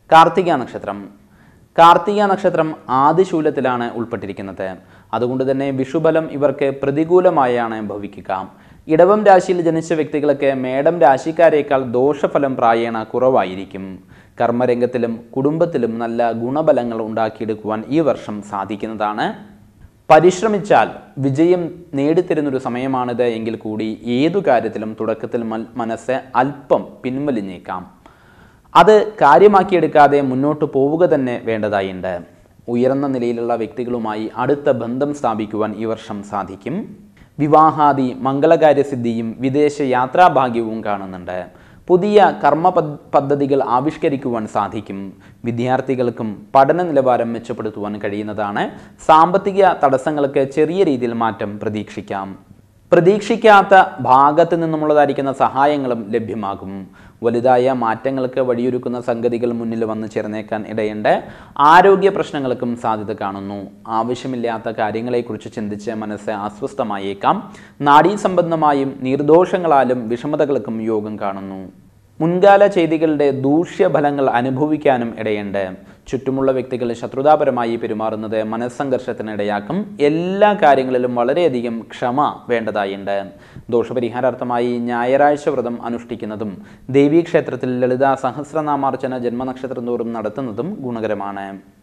കാർത്തിക നക്ഷത്രം കാർത്തിക നക്ഷത്രം ആദിശൂലത്തിലാണ് ഉൾപ്പെട്ടിരിക്കുന്നത് അതുകൊണ്ട് തന്നെ വിഷുബലം ഇവർക്ക് പ്രതികൂലമായാണ് ഭവിക്കുക ഇടവം രാശിയിൽ ജനിച്ച വ്യക്തികൾക്ക് മേടം രാശിക്കാരേക്കാൾ ദോഷഫലം പ്രായേണ കുറവായിരിക്കും കർമ്മരംഗത്തിലും കുടുംബത്തിലും നല്ല ഗുണഫലങ്ങൾ ഉണ്ടാക്കിയെടുക്കുവാൻ ഈ വർഷം സാധിക്കുന്നതാണ് പരിശ്രമിച്ചാൽ വിജയം നേടിത്തരുന്നൊരു സമയമാണിത് എങ്കിൽ കൂടി ഏതു കാര്യത്തിലും തുടക്കത്തിൽ മൽ- മനസ്സ് അല്പം പിൻവലിഞ്ഞേക്കാം അത് കാര്യമാക്കിയെടുക്കാതെ മുന്നോട്ട് പോവുക തന്നെ വേണ്ടതായുണ്ട് ഉയർന്ന നിലയിലുള്ള വ്യക്തികളുമായി അടുത്ത ബന്ധം സ്ഥാപിക്കുവാൻ ഈ വർഷം സാധിക്കും വിവാഹാദി മംഗളകാര്യസിദ്ധിയും വിദേശ യാത്രാഭാഗ്യവും കാണുന്നുണ്ട് പുതിയ കർമ്മ പദ് പദ്ധതികൾ ആവിഷ്കരിക്കുവാൻ സാധിക്കും വിദ്യാർത്ഥികൾക്കും പഠന നിലവാരം മെച്ചപ്പെടുത്തുവാൻ കഴിയുന്നതാണ് സാമ്പത്തിക തടസ്സങ്ങൾക്ക് ചെറിയ രീതിയിൽ മാറ്റം പ്രതീക്ഷിക്കാം പ്രതീക്ഷിക്കാത്ത ഭാഗത്ത് നിന്നുമുള്ളതായിരിക്കുന്ന സഹായങ്ങളും ലഭ്യമാകും വലുതായ മാറ്റങ്ങൾക്ക് വഴിയൊരുക്കുന്ന സംഗതികൾ മുന്നിൽ വന്നു ചേർന്നേക്കാൻ ഇടയുണ്ട് ആരോഗ്യ പ്രശ്നങ്ങൾക്കും സാധ്യത കാണുന്നു ആവശ്യമില്ലാത്ത കാര്യങ്ങളെക്കുറിച്ച് ചിന്തിച്ച് മനസ്സ് അസ്വസ്ഥമായേക്കാം നാഡീ സംബന്ധമായും നിർദോഷങ്ങളാലും വിഷമതകൾക്കും യോഗം കാണുന്നു മുൻകാല ചെയ്തികളുടെ ദൂഷ്യഫലങ്ങൾ അനുഭവിക്കാനും ഇടയുണ്ട് ചുറ്റുമുള്ള വ്യക്തികൾ ശത്രുതാപരമായി പെരുമാറുന്നത് മനസ്സംഘർഷത്തിനിടയാക്കും എല്ലാ കാര്യങ്ങളിലും വളരെയധികം ക്ഷമ വേണ്ടതായുണ്ട് ദോഷപരിഹാരാർത്ഥമായി ഞായറാഴ്ച വ്രതം അനുഷ്ഠിക്കുന്നതും ദേവീക്ഷേത്രത്തിൽ ലളിത സഹസ്രനാമാർച്ചന ജന്മനക്ഷത്രം തോറും നടത്തുന്നതും ഗുണകരമാണ്